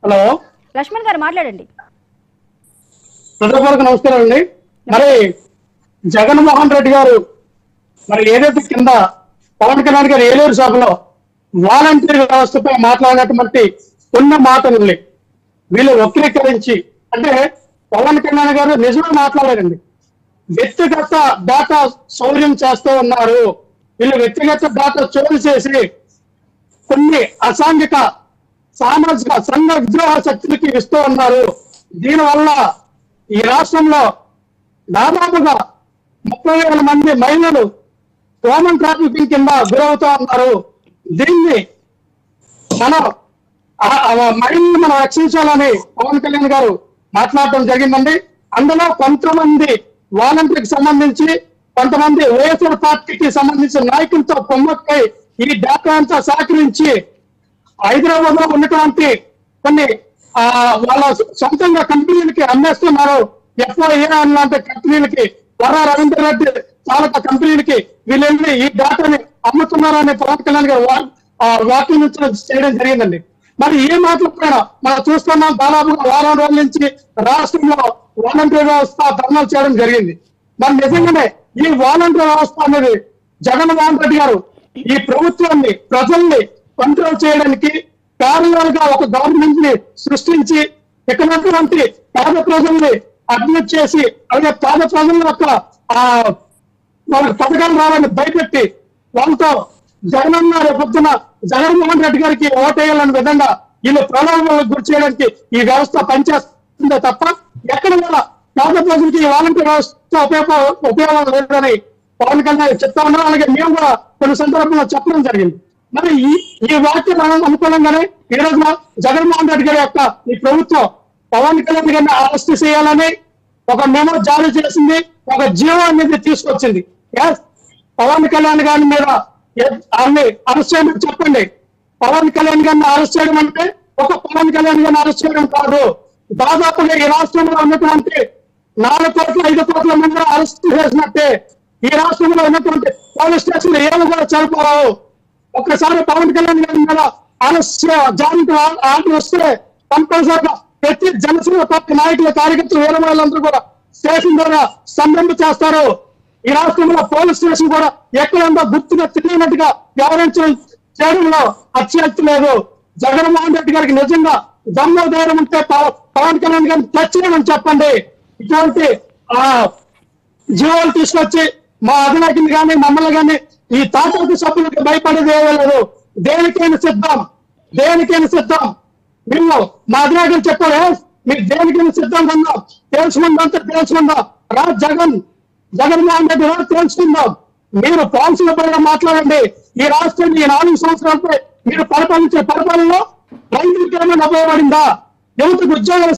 hello Laxman గారు మాట్లాడండి హృదయపూర్వక నమస్కారం అండి మరి జగన్మోహన్ రెడ్డి గారు మరి ఏదైతే కింద పవన్ కళ్యాణ్ గారు ఏలూరు సభలో వాలంటీర్ వ్యవస్థపై మాట్లాడినటువంటి ఉన్న మాటల్ని వీళ్ళు వక్రీకరించి అంటే పవన్ కళ్యాణ్ గారు నిజమే మాట్లాడారండి వ్యక్తిగత డేటా శౌర్యం చేస్తూ ఉన్నారు వీళ్ళు వ్యక్తిగత డేటా చోరీ చేసి కొన్ని అసాంఘిక సామాజిక సంఘ విద్రోహ శక్తులకి ఇస్తూ ఉన్నారు దీనివల్ల ఈ రాష్ట్రంలో దాదాపుగా ముప్పై వేల మంది మహిళలు హ్యూమన్ ట్రాఫికింగ్ కింద గురవుతూ ఉన్నారు దీన్ని మనం ఆ- ఆ మహిళల్ని మనం రక్షించాలని పవన్ కళ్యాణ్ గారు మాట్లాడటం జరిగిందండి అందులో కొంతమంది వాలంటీర్కి సంబంధించి కొంతమంది వైఎస్ఆర్ పార్టీకి సంబంధించిన నాయకులతో కొమ్మక్కై ఈ డేటా అంతా సహకరించి హైదరాబాద్ లో ఉన్నటువంటి కొన్ని ఆ వాళ్ళ సొంతంగా కంపెనీలకి అమ్మేస్తున్నారు ఎఫ్ఓఏ లాంటి కంపెనీలకి వర రవీంద్ర రెడ్డి చాలక కంపెనీలకి వీళ్ళు వెళ్ళి ఈ డేటాని అమ్ముతున్నారని పవన్ కళ్యాణ్ గారు వా- ఆ వ్యాఖ్యానించడం చేయడం జరిగిందండి మరి ఏ మాటలు కూడా మనం చూస్తున్నాం దాదాపుగా వారం రోజుల నుంచి రాష్ట్రంలో వాలంటీర్ వ్యవస్థ ధర్నాలు చేయడం జరిగింది మరి నిజంగానే ఈ వాలంటీర్ వ్యవస్థ అనేది జగన్మోహన్ రెడ్డి గారు ఈ ప్రభుత్వాన్ని ప్రజల్ని కంట్రోల్ చేయడానికి కార్యాలుగా ఒక గవర్నమెంట్ ని సృష్టించి ఇక్కడ ఉన్నటువంటి పేద ప్రజల్ని అడ్మిట్ చేసి అలాగే పేద ప్రజల యొక్క ఆ వాళ్ళకి పథకాలు రావాలని భయపెట్టి వాళ్ళతో జగనన్న రేపు పొద్దున జగన్మోహన్ రెడ్డి గారికి ఓటేయాలనే విధంగా వీళ్ళు ప్రలోభాలకు గురి చేయడానికి ఈ వ్యవస్థ పనిచేస్తుందే తప్ప ఎక్కడ కూడా పేద ప్రజలకి ఈ వాలంటీర్ వ్యవస్థ ఉపయోగ ఉపయోగం లేదని పవన్ కళ్యాణ్ చెప్తా ఉన్నాం అలాగే మేము కూడా కొన్ని సందర్భంలో చెప్పడం జరిగింది మరి ఈ ఈ వాక్యం మనం అనుకూలంగానే ఈ రోజున జగన్మోహన్ రెడ్డి గారి యొక్క ఈ ప్రభుత్వం పవన్ కళ్యాణ్ గారిని అరెస్ట్ చేయాలని ఒక మెమో జారీ చేసింది ఒక జీవో అనేది తీసుకొచ్చింది Yes, పవన్ కళ్యాణ్ గారి మీద ఎ- ఆయన్ని అరెస్ట్ చేయమని చెప్పండి పవన్ కళ్యాణ్ గారిని అరెస్ట్ చేయడం అంటే ఒక పవన్ కళ్యాణ్ గారిని అరెస్ట్ చేయడం కాదు దాదాపుగా ఈ రాష్ట్రంలో ఉన్నటువంటి నాలుగు కోట్ల ఐదు కోట్ల మంది అరెస్ట్ చేసినట్టే ఈ రాష్ట్రంలో ఉన్నటువంటి పోలీస్ స్టేషన్లు ఏమి కూడా చనిపోరావు ఒక్కసారి పవన్ కళ్యాణ్ గారి మీద అరెస్ట్ జాయింట్ ఆర్డర్ వస్తే కంపల్సరిగా ప్రతి జనసేన పార్టీ నాయకుల కార్యకర్తలు వేరే వాళ్ళందరూ కూడా స్టేషన్ ద్వారా సంబంధం చేస్తారు ఈ రాష్ట్రంలో పోలీస్ స్టేషన్ కూడా ఎక్కడ ఉందో గుర్తుగా తెలియనట్టుగా వ్యవహరించడం చేయడంలో అత్యక్తి లేదు జగన్మోహన్ రెడ్డి గారికి నిజంగా దమ్ము ధైర్యం ఉంటే పవ- పవన్ కళ్యాణ్ గారిని టచ్ చేయమని చెప్పండి ఇటువంటి ఆ జీవాలు తీసుకొచ్చి మా అధినాయకుని కానీ మమ్మల్ని కానీ ఈ తాతలకు సభ్యులకు భయపడేది ఏమీ లేదు దేనికైనా సిద్ధం దేనికైనా సిద్ధం మేము మా అధినాయకులు చెప్పారు "ఏ, మీరు దేనికైనా సిద్ధం కన్నా తెలుసుకుందంతా తెలుసుకుందాం రా జగన్ జగన్మోహన్ రెడ్డి గారు తెలుసుకుందాం మీరు పాలసీల పైన మాట్లాడండి ఈ రాష్ట్రాన్ని ఈ నాలుగు సంవత్సరాలపై మీరు పరిపాలించే పరిపాలనలో రైతులకి ఏమైనా ఉపయోగపడిందా యువతకు ఉద్యోగాలు